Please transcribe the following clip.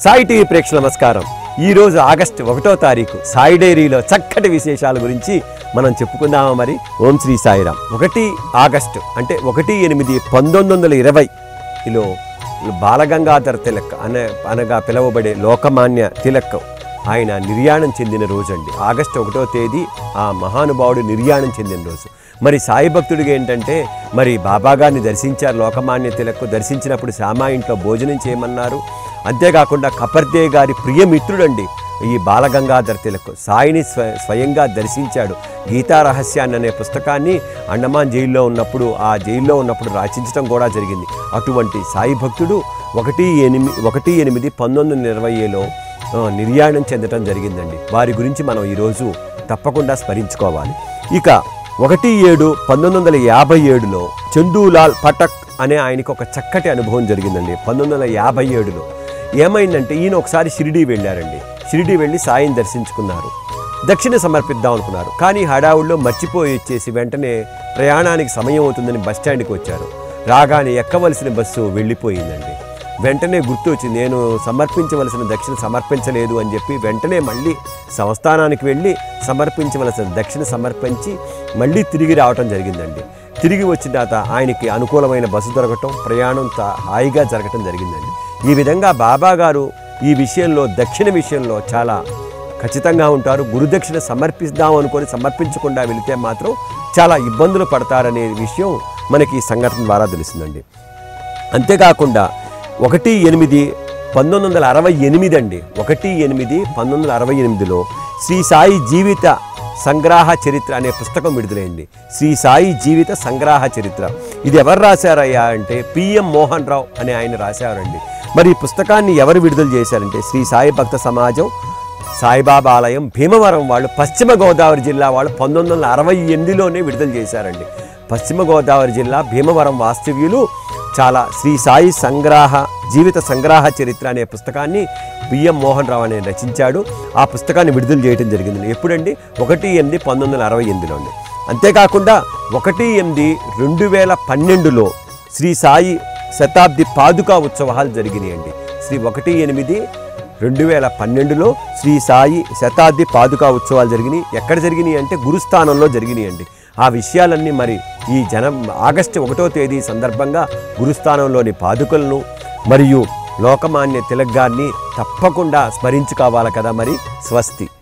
Sai TV ప్రేక్షకుల నమస్కారం ఈ రోజు ఆగస్టు ఒకటో తారీఖు సాయి డైరీలో చక్కటి విశేషాల గురించి మనం చెప్పుకుందామా మరి ఓం శ్రీ సాయిరాం ఒకటి ఆగస్టు అంటే ఒకటి ఎనిమిది పంతొమ్మిది వందల ఇరవైలో బాలగంగాధర్ తిలక్ అనే అనగా పిలువబడే లోకమాన్య తిలక్ ఆయన నిర్యాణం చెందిన రోజు అండి ఆగస్టు ఒకటో తేదీ ఆ మహానుభావుడు నిర్యాణం చెందిన రోజు మరి సాయి భక్తుడిగా ఏంటంటే మరి బాబా గారిని దర్శించారు లోకమాన్య తిలక్ దర్శించినప్పుడు శ్యామా ఇంట్లో భోజనం చేయమన్నారు అంతేకాకుండా కపర్దే గారి ప్రియమిత్రుడండి ఈ బాలగంగాధర్ తిలక్ సాయిని స్వ స్వయంగా దర్శించాడు గీతా రహస్యాన్ని అనే పుస్తకాన్ని అండమాన్ జైల్లో ఉన్నప్పుడు ఆ జైల్లో ఉన్నప్పుడు రచించడం కూడా జరిగింది అటువంటి సాయి భక్తుడు ఒకటి ఎనిమిది ఒకటి ఎనిమిది పంతొమ్మిది వందల ఇరవైలో ఆ, నిర్యాణం చెందటం జరిగిందండి వారి గురించి మనం ఈరోజు తప్పకుండా స్మరించుకోవాలి ఇక ఒకటి ఏడు పంతొమ్మిది వందల యాభై ఏడులో చందూలాల్ పటక్ అనే ఆయనకు ఒక చక్కటి అనుభవం జరిగిందండి పంతొమ్మిది వందల యాభై ఏడులో ఏమైందంటే ఈయన ఒకసారి షిరిడీ వెళ్ళారండి షిరిడీ వెళ్ళి సాయిని దర్శించుకున్నారు దక్షిణ సమర్పిద్దాం అనుకున్నారు కానీ హడావుల్లో మర్చిపోయి వచ్చేసి వెంటనే ప్రయాణానికి సమయం అవుతుందని బస్ స్టాండ్కి వచ్చారు రాగానే ఎక్కవలసిన బస్సు వెళ్ళిపోయిందండి వెంటనే గుర్తు వచ్చింది నేను సమర్పించవలసిన దక్షిణ సమర్పించలేదు అని చెప్పి వెంటనే మళ్ళీ సంస్థానానికి వెళ్ళి సమర్పించవలసిన దక్షిణ సమర్పించి మళ్ళీ తిరిగి రావటం జరిగిందండి తిరిగి వచ్చిన తర్వాత ఆయనకి అనుకూలమైన బస్సు దొరకటం ప్రయాణం తా- హాయిగా జరగటం జరిగిందండి ఈ విధంగా బాబా గారు ఈ విషయంలో దక్షిణ విషయంలో చాలా ఖచ్చితంగా ఉంటారు గురుదక్షిణ సమర్పిద్దాం అనుకొని సమర్పించకుండా వెళితే మాత్రం చాలా ఇబ్బందులు పడతారనే విషయం మనకి ఈ సంఘటన ద్వారా తెలిసిందండి అంతేకాకుండా ఒకటి ఎనిమిది పంతొమ్మిది వందల అరవై ఎనిమిది అండి ఒకటి ఎనిమిది పంతొమ్మిది వందల అరవై ఎనిమిదిలో శ్రీ సాయి జీవిత సంగ్రహ చరిత్ర అనే పుస్తకం విడుదలైంది శ్రీ సాయి జీవిత సంగ్రహ చరిత్ర ఇది ఎవరు రాశారయ్యా అంటే పిఎం మోహన్ రావు అనే ఆయన రాశారండి మరి ఈ పుస్తకాన్ని ఎవరు విడుదల చేశారంటే శ్రీ సాయి భక్త సమాజం సాయిబాబా ఆలయం భీమవరం వాళ్ళు పశ్చిమ గోదావరి జిల్లా వాళ్ళు పంతొమ్మిది వందల అరవై ఎనిమిదిలోనే విడుదల చేశారండి పశ్చిమ గోదావరి జిల్లా భీమవరం వాస్తవ్యులు చాలా శ్రీ సాయి సంగ్రహ జీవిత సంగ్రహ చరిత్ర అనే పుస్తకాన్ని బిఎం మోహన్ రావు అనే రచించాడు ఆ పుస్తకాన్ని విడుదల చేయడం జరిగింది ఎప్పుడండి ఒకటి ఎనిమిది పంతొమ్మిది వందల అరవై ఎనిమిదిలో అండి అంతేకాకుండా ఒకటి ఎనిమిది రెండు వేల పన్నెండులో శ్రీ సాయి శతాబ్ది పాదుకా ఉత్సవాలు జరిగినాయండి శ్రీ ఒకటి ఎనిమిది రెండు వేల పన్నెండులో శ్రీ సాయి శతాబ్ది పాదుకా ఉత్సవాలు జరిగినాయి ఎక్కడ జరిగినాయి అంటే గురుస్థానంలో జరిగినాయి అండి ఆ విషయాలన్నీ మరి ఈ జనం ఆగస్టు ఒకటో తేదీ సందర్భంగా గురుస్థానంలోని పాదుకలను మరియు లోకమాన్య తిలక్ గారిని తప్పకుండా స్మరించుకోవాలి కదా మరి స్వస్తి